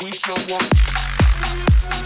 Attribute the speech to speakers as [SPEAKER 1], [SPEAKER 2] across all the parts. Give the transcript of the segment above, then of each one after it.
[SPEAKER 1] We show up.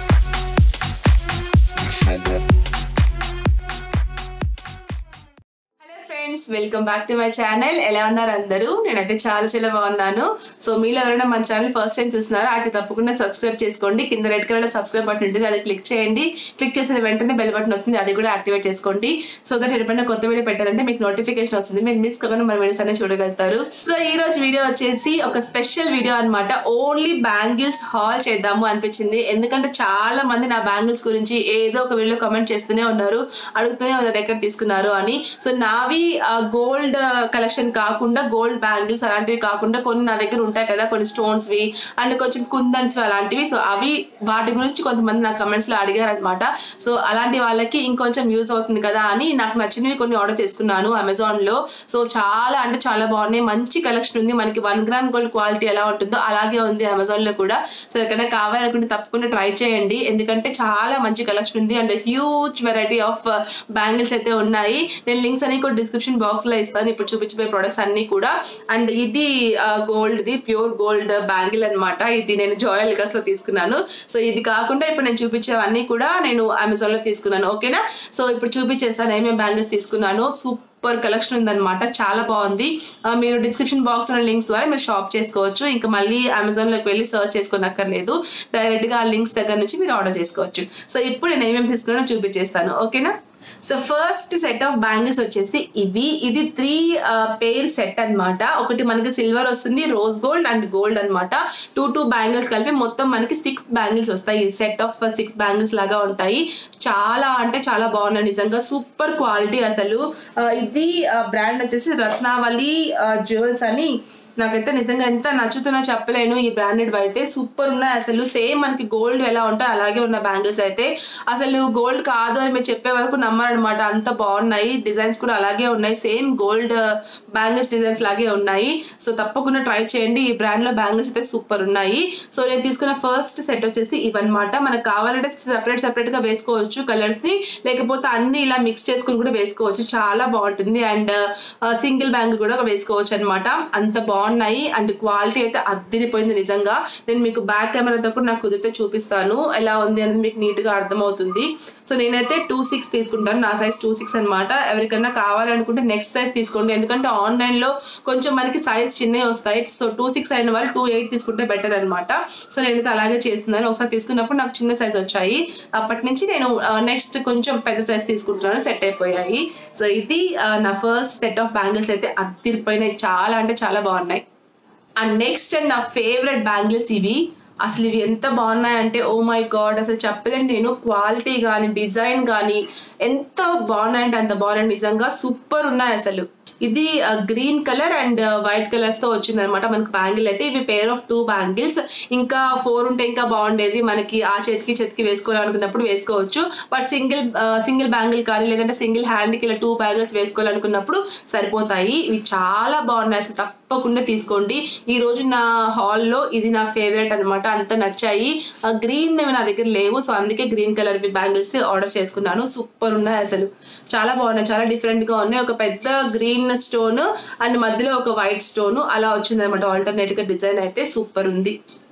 [SPEAKER 2] Hello friends welcome back to my channel ఎలా ఉన్నారు అందరూ నేనైతే చాలా చాలా బాగున్నాను సో మీరు ఎవరైనా మన ఛానల్ ఫస్ట్ టైం చూస్తున్నారో అది తప్పకుండా సబ్స్క్రైబ్ చేసుకోండి కింద రెడ్ కలర్ సబ్స్క్రైబ్ బటన్ ఉంటుంది అది క్లిక్ చేయండి క్లిక్ చేసిన వెంటనే బెల్ బటన్ వస్తుంది అది కూడా యాక్టివేట్ చేసుకోండి సో దట్ ఎప్పుడైనా కొత్త వీడియో పెట్టాలంటే మీకు నోటిఫికేషన్ వస్తుంది మీరు మిస్ కాకుండా మన వీడియోస్ అనేది చూడగలుగుతారు సో ఈ రోజు వీడియో వచ్చేసి ఒక స్పెషల్ వీడియో అన్నమాట ఓన్లీ బ్యాంగిల్స్ హాల్ చేద్దాము అనిపించింది ఎందుకంటే చాలా మంది నా బ్యాంగిల్స్ గురించి ఏదో ఒక వీడియో కమెంట్ చేస్తూనే ఉన్నారు అడుగుతూనే ఉన్నారు ఎక్కడ తీసుకున్నారు అని సో నావి గోల్డ్ కలెక్షన్ కాకుండా గోల్డ్ బ్యాంగిల్స్ అలాంటివి కాకుండా కొన్ని నా దగ్గర ఉంటాయి కదా కొన్ని స్టోన్స్ వి అండ్ కొంచెం కుందన్స్ అలాంటివి సో అవి వాటి గురించి కొంతమంది నా కమెంట్స్ లో అడిగారు అనమాట సో అలాంటి వాళ్ళకి ఇంకొంచెం యూజ్ అవుతుంది కదా అని నాకు నచ్చినవి కొన్ని ఆర్డర్ చేసుకున్నాను అమెజాన్ లో సో చాలా అంటే చాలా బాగున్నాయి మంచి కలెక్షన్ ఉంది మనకి వన్ గ్రామ్ గోల్డ్ క్వాలిటీ ఎలా ఉంటుందో అలాగే ఉంది అమెజాన్ లో కూడా సో ఎక్కడైనా కావాలనుకుంటే తప్పకుండా ట్రై చేయండి ఎందుకంటే చాలా మంచి కలెక్షన్ ఉంది and huge variety of bangles అయితే ఉన్నాయి నేను లింక్స్ అన్ని కూడా డిస్క్రిప్షన్ బాక్స్ లో ఇస్తాను ఇప్పుడు చూపించబోయే ప్రొడక్ట్స్ అన్ని కూడా అండ్ ఇది gold the pure gold bangle అన్నమాట ఇది నేను జాయల్ లికస్ లో తీసుకున్నాను సో ఇది కాకుండా ఇప్పుడు నేను చూపించేవన్నీ కూడా నేను అమెజాన్ లో తీసుకున్నాను ఓకేనా సో ఇప్పుడు చూపించేస్తాను ఏమేమి బ్యాంగిల్స్ తీసుకున్నాను సూపర్ కలెక్షన్ ఉందన్నమాట చాలా బాగుంది ఆ, మీరు డిస్క్రిప్షన్ బాక్స్ లో లింక్స్ ద్వారా మీరు షాప్ చేసుకోవచ్చు ఇంకా మళ్ళీ అమెజాన్ లోకి వెళ్ళి సర్చ్ చేసుకోనక్కర్లేదు డైరెక్ట్ గా ఆ లింక్స్ దగ్గర నుంచి మీరు ఆర్డర్ చేసుకోవచ్చు సో ఇప్పుడు నేను ఏమేమి తీసుకున్నానో చూపించేస్తాను ఓకేనా so first set of bangles వచ్చేసి ఇవి ఇది త్రీ పేర్ సెట్ అన్నమాట ఒకటి మనకి సిల్వర్ వస్తుంది రోజ్ గోల్డ్ అండ్ గోల్డ్ అన్నమాట టూ టూ బ్యాంగిల్స్ కలిపి మొత్తం మనకి సిక్స్ బ్యాంగిల్స్ వస్తాయి ఈ సెట్ ఆఫ్ సిక్స్ బ్యాంగిల్స్ లాగా ఉంటాయి చాలా అంటే చాలా బాగున్నాయి నిజంగా సూపర్ క్వాలిటీ అసలు ఆ, ఇది బ్రాండ్ వచ్చేసి రత్నావళి జ్యువెల్స్ అని నాకైతే నిజంగా ఎంత నచ్చుతున్నా చెప్పలేను ఈ బ్రాండెడ్ అయితే సూపర్ ఉన్నాయి అసలు సేమ్ మనకి గోల్డ్ ఎలా ఉంటాయి అలాగే ఉన్న బ్యాంగిల్స్ అయితే అసలు గోల్డ్ కాదు అని మీరు చెప్పే వరకు నమ్మారనమాట అంత బాగున్నాయి డిజైన్స్ కూడా అలాగే ఉన్నాయి సేమ్ గోల్డ్ బ్యాంగిల్స్ డిజైన్స్ లాగే ఉన్నాయి సో తప్పకుండా ట్రై చేయండి ఈ బ్రాండ్ లో బ్యాంగిల్స్ అయితే సూపర్ ఉన్నాయి సో నేను తీసుకున్న ఫస్ట్ సెట్ వచ్చేసి ఇవన్నమాట మనకు కావాలంటే సెపరేట్ సెపరేట్ గా వేసుకోవచ్చు కలర్స్ ని లేకపోతే అన్ని ఇలా మిక్స్ చేసుకుని కూడా వేసుకోవచ్చు చాలా బాగుంటుంది అండ్ సింగిల్ బ్యాంగిల్ కూడా వేసుకోవచ్చు అనమాట అంత బాగున్నాయి అండ్ క్వాలిటీ అయితే అద్దిరిపోయింది నిజంగా నేను మీకు బ్యాక్ కెమెరాతో కూడా నాకు కుదిరితే చూపిస్తాను ఎలా ఉంది అనేది మీకు నీట్ గా అర్థమవుతుంది సో నేనైతే టూ సిక్స్ తీసుకుంటాను నా సైజ్ టూ సిక్స్ అనమాట ఎవరికైనా కావాలనుకుంటే నెక్స్ట్ సైజ్ తీసుకోండి ఎందుకంటే ఆన్లైన్ లో కొంచెం మనకి సైజ్ చిన్నవి వస్తాయి సో టూ సిక్స్ అయిన వాళ్ళు టూ ఎయిట్ తీసుకుంటే బెటర్ అనమాట సో నేనైతే అలాగే చేస్తున్నాను ఒకసారి తీసుకున్నప్పుడు నాకు చిన్న సైజ్ వచ్చాయి అప్పటి నుంచి నేను నెక్స్ట్ కొంచెం పెద్ద సైజ్ తీసుకుంటున్నాను సెట్ అయిపోయాయి సో ఇది ఆ, నా ఫస్ట్ సెట్ ఆఫ్ బ్యాంగిల్స్ అయితే అద్దిరిపోయినాయి చాలా అంటే చాలా బాగున్నాయి అండ్ నెక్స్ట్ అండ్ నా ఫేవరెట్ బ్యాంగిల్స్ ఇవి అసలు ఇవి ఎంత బాగున్నాయంటే ఓ మై గాడ్ అసలు చెప్పలేను నేను క్వాలిటీ కానీ డిజైన్ కానీ ఎంత బాగున్నాయంటే అంత బాగున్నాయి నిజంగా సూపర్ ఉన్నాయి అసలు ఇది green colour and white colours తో వచ్చింది అనమాట మనకి బ్యాంగిల్ అయితే ఇవి పేర్ ఆఫ్ టూ బ్యాంగిల్స్ ఇంకా ఫోర్ ఉంటే ఇంకా బాగుండేది మనకి ఆ చేతికి చేతికి వేసుకోవాలనుకున్నప్పుడు వేసుకోవచ్చు బట్ సింగిల్ సింగిల్ బ్యాంగిల్ కానీ లేదంటే సింగిల్ హ్యాండ్ కి ఇలా టూ బ్యాంగిల్స్ వేసుకోవాలనుకున్నప్పుడు సరిపోతాయి ఇవి చాలా బాగున్నాయి అసలు తప్పకుండా తీసుకోండి ఈ రోజు నా హాల్లో ఇది నా ఫేవరెట్ అన్నమాట అంత నచ్చాయి గ్రీన్ నా దగ్గర లేవు సో అందుకే గ్రీన్ కలర్ బ్యాంగిల్స్ ఆర్డర్ చేసుకున్నాను సూపర్ ఉన్నాయి అసలు చాలా బాగున్నాయి చాలా డిఫరెంట్ గా ఉన్నాయి ఒక పెద్ద గ్రీన్ స్టోన్ అండ్ మధ్యలో ఒక వైట్ స్టోన్ అలా వచ్చింది అనమాట ఆల్టర్నేట్ గా డిజైన్ అయితే సూపర్ ఉంది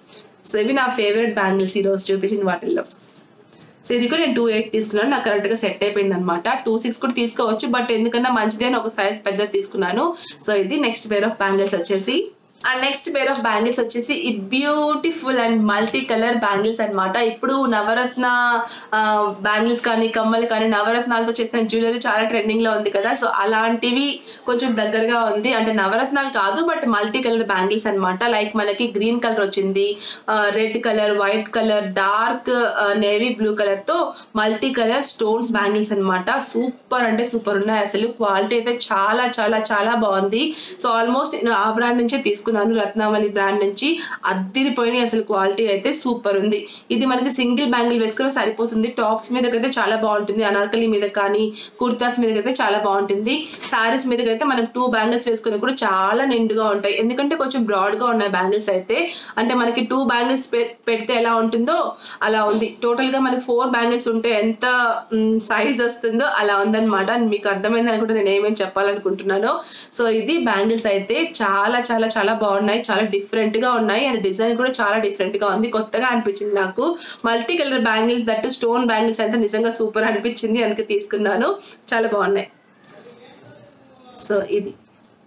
[SPEAKER 2] సో ఇవి నా ఫేవరెట్ బ్యాంగిల్స్ ఈ రోజు చూపించిన వాటిల్లో సో ఇది కూడా నేను టూ ఎయిట్ తీసుకున్నాను నాకు కరెక్ట్ గా సెట్ అయిపోయింది అనమాట టూ సిక్స్ కూడా తీసుకోవచ్చు బట్ ఎందుకన్నా మంచిది అని ఒక సైజ్ పెద్ద తీసుకున్నాను సో ఇది నెక్స్ట్ పేర్ ఆఫ్ బ్యాంగిల్స్ వచ్చేసి and next pair of bangles వచ్చేసి ఈ beautiful and multi colour bangles అన్నమాట ఇప్పుడు నవరత్న బ్యాంగిల్స్ కానీ కమ్మలు కానీ నవరత్నాలతో చేసిన జ్యువెలరీ చాలా ట్రెండింగ్ లో ఉంది కదా సో అలాంటివి కొంచెం దగ్గరగా ఉంది అంటే నవరత్నాలు కాదు బట్ మల్టీ కలర్ బ్యాంగిల్స్ అన్నమాట లైక్ మనకి గ్రీన్ కలర్ వచ్చింది red colour white colour dark navy blue colour తో మల్టీ కలర్ స్టోన్స్ బ్యాంగిల్స్ అన్నమాట సూపర్ అంటే సూపర్ ఉన్నాయి అసలు క్వాలిటీ అయితే చాలా చాలా చాలా బాగుంది సో ఆల్మోస్ట్ నేను ఆ బ్రాండ్ నుంచే తీసుకున్నాను రత్నావళి బ్రాండ్ నుంచి అద్దిరిపోయినాయి అసలు క్వాలిటీ అయితే సూపర్ ఉంది ఇది మనకి సింగిల్ బ్యాంగిల్ వేసుకుని సరిపోతుంది టాప్స్ మీదకైతే చాలా బాగుంటుంది అనార్కలి మీద కానీ కుర్తాస్ మీదకైతే చాలా బాగుంటుంది సారీస్ మీదకైతే మనం టూ బ్యాంగిల్స్ వేసుకుని కూడా చాలా నిండుగా ఉంటాయి ఎందుకంటే కొంచెం బ్రాడ్ గా ఉన్నాయి బ్యాంగిల్స్ అయితే అంటే మనకి టూ బ్యాంగిల్స్ పెడితే ఎలా ఉంటుందో అలా ఉంది టోటల్ గా మనకి ఫోర్ బ్యాంగిల్స్ ఉంటే ఎంత సైజ్ వస్తుందో అలా ఉందన్నమాట మీకు అర్థమైంది అనుకుంటే నేను ఏమేమి చెప్పాలనుకుంటున్నానో సో ఇది బ్యాంగిల్స్ అయితే చాలా చాలా చాలా చాలా బాగున్నాయి చాలా డిఫరెంట్ గా ఉన్నాయి అండ్ డిజైన్ కూడా చాలా డిఫరెంట్ గా ఉంది కొత్తగా అనిపించింది నాకు multi colour bangles that stone bangles అయితే నిజంగా సూపర్ అనిపించింది అందుకే తీసుకున్నాను చాలా బాగున్నాయి సో ఇది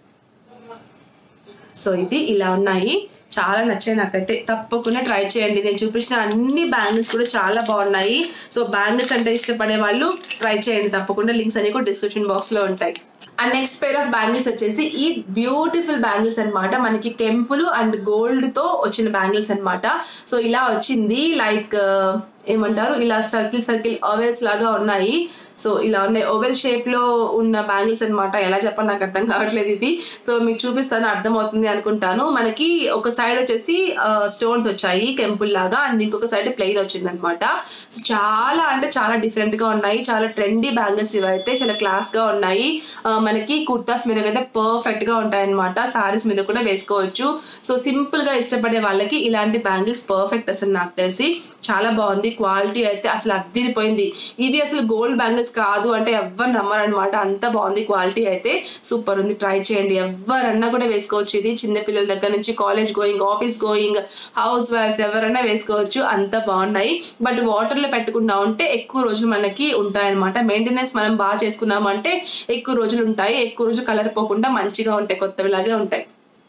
[SPEAKER 2] సో ఇది ఇలా ఉన్నాయి చాలా నచ్చాయి నాకైతే తప్పకుండా ట్రై చేయండి నేను చూపించిన అన్ని బ్యాంగిల్స్ కూడా చాలా బాగున్నాయి సో బ్యాంగిల్స్ అంటే ఇష్టపడే వాళ్ళు ట్రై చేయండి తప్పకుండా లింక్స్ అన్ని కూడా డిస్క్రిప్షన్ బాక్స్ లో ఉంటాయి and next pair of bangles వచ్చేసి ఈ బ్యూటిఫుల్ బ్యాంగిల్స్ అన్నమాట మనకి కెంపులు అండ్ గోల్డ్ తో వచ్చిన బ్యాంగిల్స్ అన్నమాట సో ఇలా వచ్చింది లైక్ ఏమంటారు ఇలా సర్కిల్ సర్కిల్ ఓవెల్స్ లాగా ఉన్నాయి సో ఇలా ఉన్నాయి ఓవెల్ షేప్ లో ఉన్న బ్యాంగిల్స్ అన్నమాట ఎలా చెప్పాలి నాకు అర్థం కావట్లేదు ఇది సో మీకు చూపిస్తాను అర్థమవుతుంది అనుకుంటాను మనకి ఒక సైడ్ వచ్చేసి స్టోన్స్ వచ్చాయి టెంపుల్ లాగా అండ్ ఇంకొక సైడ్ ప్లెయిన్ వచ్చింది అనమాట సో చాలా అంటే చాలా డిఫరెంట్ గా ఉన్నాయి చాలా ట్రెండీ బ్యాంగిల్స్ ఇవైతే చాలా క్లాస్ గా ఉన్నాయి ఆ, మనకి కుర్తాస్ మీద అయితే పర్ఫెక్ట్ గా ఉంటాయి అనమాట సారీస్ మీద కూడా వేసుకోవచ్చు సో సింపుల్ గా ఇష్టపడే వాళ్ళకి ఇలాంటి బ్యాంగిల్స్ పర్ఫెక్ట్ అసలు నాకు తెలిసి చాలా బాగుంది క్వాలిటీ అయితే అసలు అద్దిరిపోయింది ఇవి అసలు గోల్డ్ బ్యాంగిల్స్ కాదు అంటే ఎవ్వరు నమ్మరు అనమాట అంత బాగుంది క్వాలిటీ అయితే సూపర్ ఉంది ట్రై చేయండి ఎవరన్నా కూడా వేసుకోవచ్చు ఇది చిన్న పిల్లల దగ్గర నుంచి కాలేజ్ గోయింగ్ ఆఫీస్ గోయింగ్ హౌస్ వైఫ్స్ ఎవరైనా వేసుకోవచ్చు అంత బాగున్నాయి బట్ వాటర్ లో పెట్టకుండా ఉంటే ఎక్కువ రోజులు మనకి ఉంటాయి అనమాట మెయింటెనెన్స్ మనం బాగా చేసుకున్నామంటే ఎక్కువ రోజులు ఉంటాయి ఎక్కువ రోజులు కలర్ పోకుండా మంచిగా ఉంటాయి కొత్తవిలాగే ఉంటాయి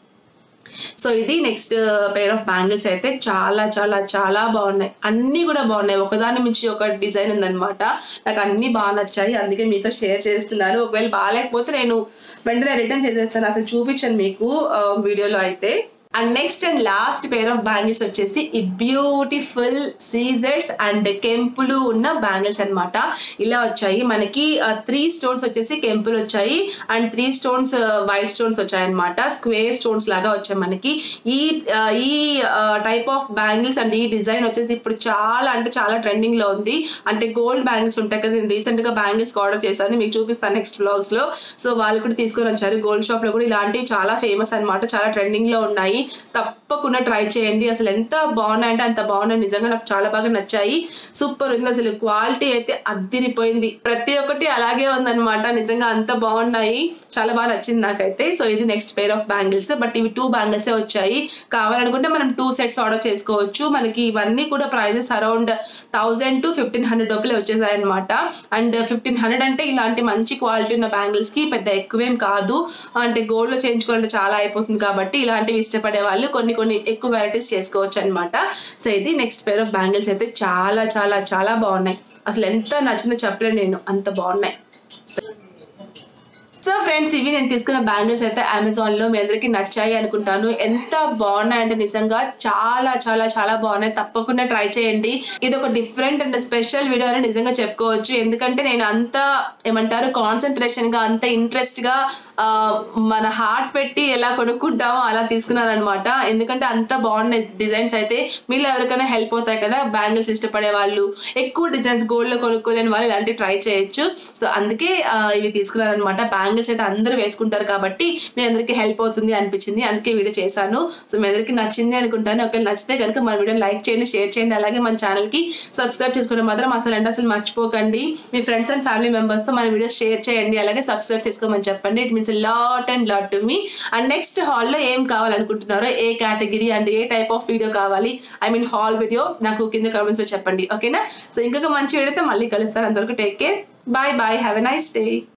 [SPEAKER 2] సో ఇది నెక్స్ట్ పేర్ ఆఫ్ బ్యాంగిల్స్ అయితే చాలా చాలా చాలా బాగున్నాయి అన్ని కూడా బాగున్నాయి ఒకదాని మించి ఒక డిజైన్ ఉందన్నమాట నాకు అన్ని బాగా నచ్చాయి అందుకే మీతో షేర్ చేస్తున్నాను ఒకవేళ బాగాలేకపోతే నేను వెంటనే రిటర్న్ చేసేస్తాను అసలు చూపించాను మీకు వీడియోలో అయితే and next and last pair of bangles వచ్చేసి ఈ బ్యూటిఫుల్ సీజర్స్ అండ్ కెంపులు ఉన్న బ్యాంగిల్స్ అన్నమాట ఇలా వచ్చాయి మనకి త్రీ స్టోన్స్ వచ్చేసి కెంపులు వచ్చాయి and three stones white stones వచ్చాయి అనమాట స్క్వేర్ స్టోన్స్ లాగా వచ్చాయి మనకి ఈ ఆ, ఈ టైప్ ఆఫ్ బ్యాంగిల్స్ అండ్ ఈ డిజైన్ వచ్చేసి ఇప్పుడు చాలా అంటే చాలా ట్రెండింగ్ లో ఉంది అంటే గోల్డ్ బ్యాంగిల్స్ ఉంటాయి కదా నేను రీసెంట్ గా బ్యాంగిల్స్ ఆర్డర్ చేశాను మీకు చూపిస్తాను నెక్స్ట్ వ్లాగ్స్ లో సో వాళ్ళు కూడా తీసుకొని వచ్చారు గోల్డ్ షాప్ లో కూడా ఇలాంటివి చాలా ఫేమస్ అన్నమాట చాలా ట్రెండింగ్ లో ఉన్నాయి తప్పకుండా ట్రై చేయండి అసలు ఎంత బాగున్నాయి అంటే అంత బాగున్నాయి నిజంగా నాకు చాలా బాగా నచ్చాయి సూపర్ ఉంది అసలు క్వాలిటీ అయితే అద్దిరిపోయింది ప్రతి ఒక్కటి అలాగే ఉందన్నమాట నిజంగా అంత బాగున్నాయి చాలా బాగా నచ్చింది నాకైతే సో ఇది next pair of bangles but ఇవి టూ బ్యాంగిల్స్ వచ్చాయి కావాలనుకుంటే మనం టూ సెట్స్ ఆర్డర్ చేసుకోవచ్చు మనకి ఇవన్నీ కూడా prices around thousand to fifteen hundred లోపలే వచ్చేసాయి అనమాట అండ్ ఫిఫ్టీన్ హండ్రెడ్ అంటే ఇలాంటి మంచి క్వాలిటీ ఉన్న బ్యాంగిల్స్ కి పెద్ద ఎక్కువేం కాదు అంటే గోల్డ్ లో చేయించుకోవాలంటే చాలా అయిపోతుంది కాబట్టి ఇలాంటివి ఇష్టపడే వాళ్ళు కొన్ని కొన్ని ఎక్కువ వెరైటీస్ చేసుకోవచ్చు అనమాట సో ఇది నెక్స్ట్ పేర్ ఆఫ్ బ్యాంగిల్స్ అయితే చాలా చాలా చాలా బాగున్నాయి అసలు ఎంత నచ్చిందో చెప్పలేను నేను అంత బాగున్నాయి సో ఫ్రెండ్స్ ఇవి నేను తీసుకున్న బ్యాంగిల్స్ అయితే అమెజాన్ లో మీ అందరికి నచ్చాయి అనుకుంటాను ఎంత బాగున్నాయి అంటే నిజంగా చాలా చాలా చాలా బాగున్నాయి తప్పకుండా ట్రై చేయండి ఇది ఒక డిఫరెంట్ అండ్ స్పెషల్ వీడియో అని నిజంగా చెప్పుకోవచ్చు ఎందుకంటే నేను అంత ఏమంటారు కాన్సన్ట్రేషన్ గా అంత ఇంట్రెస్ట్ గా ఆ, మన హార్ట్ పెట్టి ఎలా కొనుక్కుంటామో అలా తీసుకున్నాను అనమాట ఎందుకంటే అంత బాగున్నాయి డిజైన్స్ అయితే మీరు ఎవరికైనా హెల్ప్ అవుతాయి కదా బ్యాంగిల్స్ ఇష్టపడే వాళ్ళు ఎక్కువ డిజైన్స్ గోల్డ్ లో కొనుక్కోలేని వాళ్ళు ఇలాంటివి ట్రై చేయొచ్చు సో అందుకే ఆ, ఇవి తీసుకున్నాను అనమాట బ్యాంగిల్స్ అయితే అందరూ వేసుకుంటారు కాబట్టి మీ అందరికీ హెల్ప్ అవుతుంది అనిపించింది అందుకే వీడియో చేశాను సో మీ అందరికీ నచ్చింది అనుకుంటాను ఒకవేళ నచ్చితే కనుక మన వీడియో లైక్ చేయండి షేర్ చేయండి అలాగే మన ఛానల్ కి సబ్స్క్రైబ్ చేసుకోవడం మాత్రం అసలు అంటే అసలు మర్చిపోకండి మీ ఫ్రెండ్స్ అండ్ ఫ్యామిలీ మెంబర్స్ తో మన వీడియోస్ షేర్ చేయండి అలాగే సబ్స్క్రైబ్ చేసుకోమని చెప్పండి it means lot and lot to me and next హాల్లో ఏం కావాలనుకుంటున్నారో ఏ కేటగిరీ అండ్ ఏ టైప్ ఆఫ్ వీడియో కావాలి ఐ మీన్ హాల్ వీడియో నాకు కింద కామెంట్స్ లో చెప్పండి ఓకేనా సో ఇంకొక మంచి వీడియోతో మళ్ళీ కలుస్తాను అందరికీ take care bye bye have a nice day